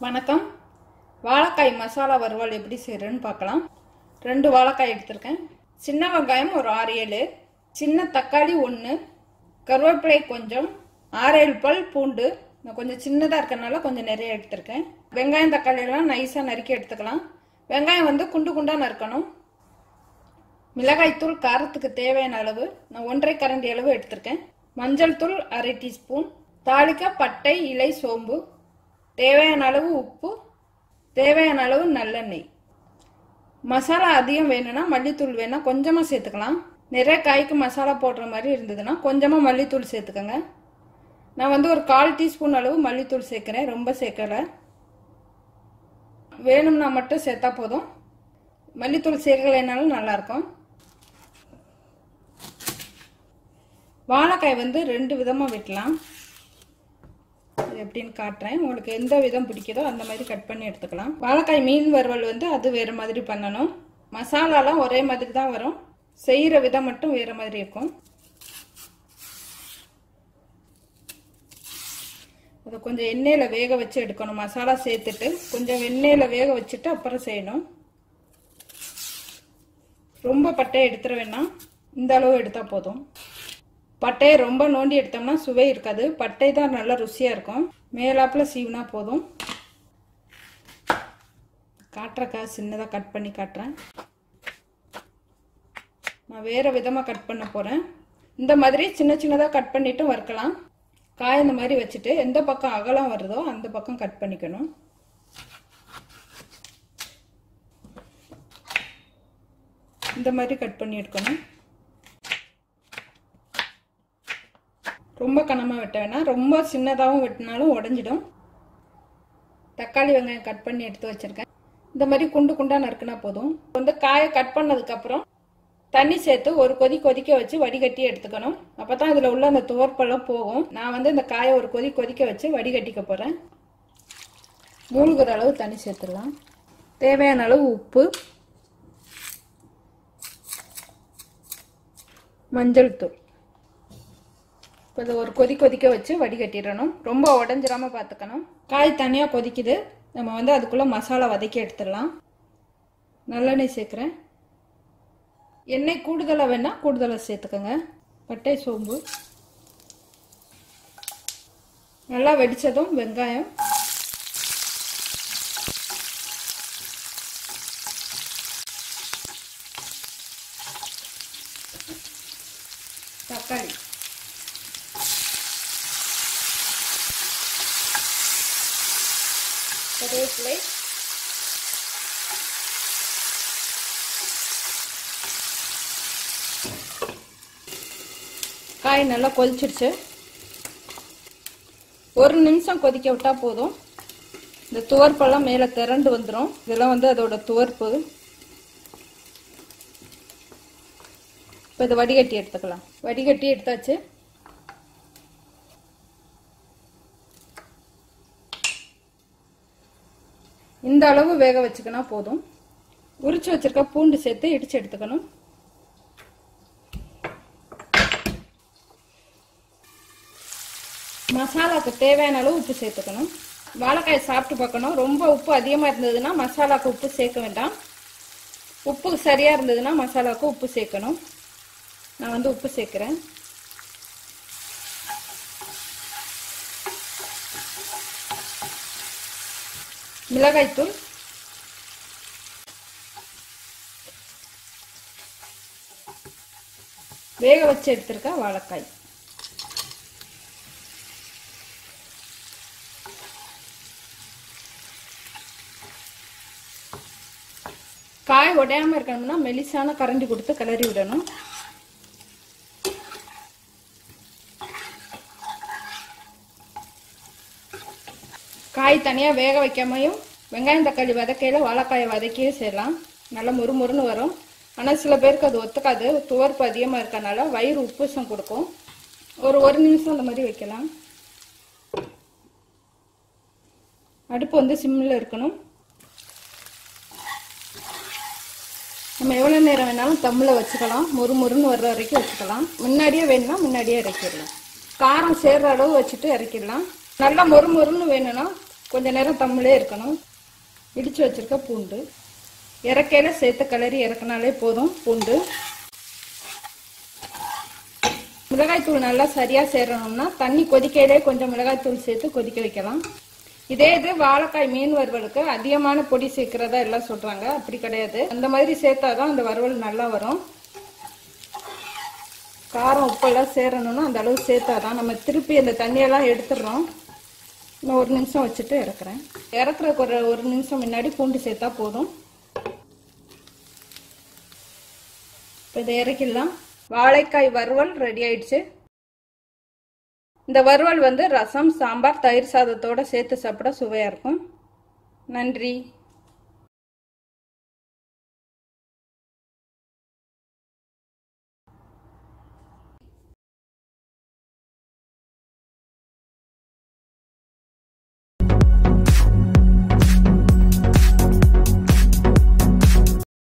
வணக்கம் வாழைக்காய் மசாலா வறுவல் எப்படி செய்கிறேன்னு பார்க்கலாம் ரெண்டு வாழைக்காய் எடுத்திருக்கேன் சின்ன வெங்காயம் ஒரு ஆறு ஏழு சின்ன தக்காளி ஒன்று கருவேப்பிலை கொஞ்சம் ஆறு ஏழு பல் பூண்டு நான் கொஞ்சம் சின்னதாக இருக்கறனால கொஞ்சம் நிறைய எடுத்திருக்கேன் வெங்காயம் தக்காளி எல்லாம் நைஸாக நறுக்கி எடுத்துக்கலாம் வெங்காயம் வந்து குண்டு குண்டாக நறுக்கணும் மிளகாய்த்தூள் காரத்துக்கு தேவையான அளவு நான் ஒன்றரை கரண்டி அளவு எடுத்திருக்கேன் மஞ்சள் தூள் அரை டீஸ்பூன் தாளிக்க பட்டை இலை சோம்பு தேவையான அளவு உப்பு தேவையான அளவு நல்லெண்ணெய் மசாலா அதிகம் வேணும்னா மல்லித்தூள் வேணா கொஞ்சமாக சேர்த்துக்கலாம் நிறைய காய்க்கு மசாலா போடுற மாதிரி இருந்ததுன்னா கொஞ்சமாக மல்லித்தூள் சேர்த்துக்கோங்க நான் வந்து ஒரு கால் டீஸ்பூன் அளவு மல்லித்தூள் சேர்க்குறேன் ரொம்ப சேர்க்கலை வேணும்னா மட்டும் சேர்த்தா போதும் மல்லித்தூள் சேர்க்கலைனாலும் நல்லாயிருக்கும் வாழைக்காய் வந்து ரெண்டு விதமாக வெட்டலாம் இது எப்படின்னு காட்டுறேன் உங்களுக்கு எந்த விதம் பிடிக்குதோ அந்த மாதிரி கட் பண்ணி எடுத்துக்கலாம் வாழைக்காய் மீன் வறுவல் வந்து அது வேறு மாதிரி பண்ணணும் மசாலாலாம் ஒரே மாதிரி தான் வரும் செய்கிற விதம் மட்டும் வேறு மாதிரி இருக்கும் அதை கொஞ்சம் எண்ணெயில் வேக வச்சு எடுக்கணும் மசாலா சேர்த்துட்டு கொஞ்சம் எண்ணெயில் வேக வச்சுட்டு அப்புறம் செய்யணும் ரொம்ப பட்டையை எடுத்துட வேணாம் இந்த அளவு எடுத்தால் போதும் பட்டையை ரொம்ப நோண்டி எடுத்தோம்னா சுவை இருக்காது பட்டை தான் நல்லா ருசியாக இருக்கும் மேலாப்பில் சீவுனா போதும் காட்டுறக்கா சின்னதாக கட் பண்ணி காட்டுறேன் நான் வேறு விதமாக கட் பண்ண போகிறேன் இந்த மாதிரி சின்ன சின்னதாக கட் பண்ணிட்டும் வறுக்கலாம் காய் இந்த மாதிரி வச்சுட்டு எந்த பக்கம் அகலம் வருதோ அந்த பக்கம் கட் பண்ணிக்கணும் இந்த மாதிரி கட் பண்ணி எடுக்கணும் ரொம்ப கனமாக வெட்ட வேணாம் ரொம்ப சின்னதாகவும் வெட்டினாலும் உடஞ்சிடும் தக்காளி வெங்காயம் கட் பண்ணி எடுத்து வச்சுருக்கேன் இந்த மாதிரி குண்டு குண்டாக நறுக்குனா போதும் வந்து காயை கட் பண்ணதுக்கப்புறம் தண்ணி சேர்த்து ஒரு கொதி கொதிக்க வச்சு வடிகட்டி எடுத்துக்கணும் அப்போ தான் இதில் உள்ள அந்த துவர்ப்பெல்லாம் போகும் நான் வந்து இந்த காயை ஒரு கொதி கொதிக்க வச்சு வடிகட்டிக்க போகிறேன் மூழ்கிற அளவு தண்ணி சேர்த்துடலாம் தேவையான அளவு உப்பு மஞ்சள் தூள் இப்போ இதை ஒரு கொதி கொதிக்க வச்சு வடிகட்டிடணும் ரொம்ப உடஞ்சிராம பார்த்துக்கணும் காய் தனியாக கொதிக்குது நம்ம வந்து அதுக்குள்ளே மசாலா வதக்கி எடுத்துடலாம் நல்லெண்ணெய் சேர்க்குறேன் எண்ணெய் கூடுதலாக வேணால் கூடுதலாக சேர்த்துக்கோங்க பட்டை சோம்பு நல்லா வெடித்ததும் வெங்காயம் தக்காளி கருவேப்பிலை காய் நல்லா கொதிச்சிருச்சு ஒரு நிமிஷம் கொதிக்க விட்டா போதும் இந்த துவர்ப்பெல்லாம் மேலே திரண்டு வந்துடும் இதெல்லாம் வந்து அதோட துவர்ப்பு இப்போ இதை வடிகட்டி எடுத்துக்கலாம் வடிகட்டி எடுத்தாச்சு இந்த அளவு வேக வச்சுக்கினா போதும் உரிச்சு வச்சிருக்க பூண்டு சேர்த்து இடிச்சு எடுத்துக்கணும் மசாலாக்கு தேவையான அளவு உப்பு சேர்த்துக்கணும் வாழைக்காய் சாப்பிட்டு பார்க்கணும் ரொம்ப உப்பு அதிகமாக இருந்ததுன்னா மசாலாக்கு உப்பு சேர்க்க வேண்டாம் உப்பு சரியாக இருந்ததுன்னா மசாலாவுக்கு உப்பு சேர்க்கணும் நான் வந்து உப்பு சேர்க்குறேன் மிளகாய்த்தூள் வேக வச்சு எடுத்திருக்க வாழைக்காய் காய் உடையாம இருக்கணும்னா மெலிசான கரண்டி கொடுத்து கிளறி விடணும் காய் தனியாக வேக வைக்காமையும் வெங்காயம் தக்காளி வதக்கையில் வாழைக்காயை வதக்கியும் செய்யலாம் நல்லா முறுமுறுன்னு வரும் ஆனால் சில பேருக்கு அது ஒத்துக்காது துவர்ப்பு அதிகமாக இருக்கனால வயிறு உப்புசம் கொடுக்கும் ஒரு ஒரு நிமிஷம் அந்த மாதிரி வைக்கலாம் அடுப்பு வந்து சிம்மில் இருக்கணும் நம்ம எவ்வளோ நேரம் வேணாலும் தம்மில் வச்சுக்கலாம் மொறு மொறுன்னு வர்ற வரைக்கும் வச்சுக்கலாம் முன்னாடியே வேணும்னா முன்னாடியே இறக்கிடலாம் காரம் சேர்ற அளவு வச்சுட்டு இறக்கிடலாம் நல்லா மொறு மொறுன்னு வேணும்னா கொஞ்ச நேரம் தம்மிலே இருக்கணும் இடித்து வச்சுருக்க பூண்டு இறக்கையில் சேர்த்து கிளறி இறக்குனாலே போதும் பூண்டு மிளகாய்த்தூள் நல்லா சரியாக சேரணும்னா தண்ணி கொதிக்கையிலே கொஞ்சம் மிளகாய்த்தூள் சேர்த்து கொதிக்க வைக்கலாம் இதே இது வாழைக்காய் மீன் வறுவலுக்கு அதிகமான பொடி சேர்க்கிறதா எல்லாம் சொல்கிறாங்க அப்படி கிடையாது அந்த மாதிரி சேர்த்தாதான் அந்த வறுவல் நல்லா வரும் காரம் உப்பெல்லாம் சேரணும்னா அந்த அளவு சேர்த்தாதான் நம்ம திருப்பி அந்த தண்ணியெல்லாம் எடுத்துடுறோம் இன்னும் ஒரு நிமிஷம் வச்சுட்டு இறக்குறேன் இறக்குறதுக்கு ஒரு ஒரு நிமிஷம் முன்னாடி பூண்டு சேர்த்தா போதும் இப்போ இதை இறக்கிடலாம் வாழைக்காய் வறுவல் ரெடி ஆயிடுச்சு இந்த வறுவல் வந்து ரசம் சாம்பார் தயிர் சாதத்தோட சேர்த்து சாப்பிட சுவையாக இருக்கும் நன்றி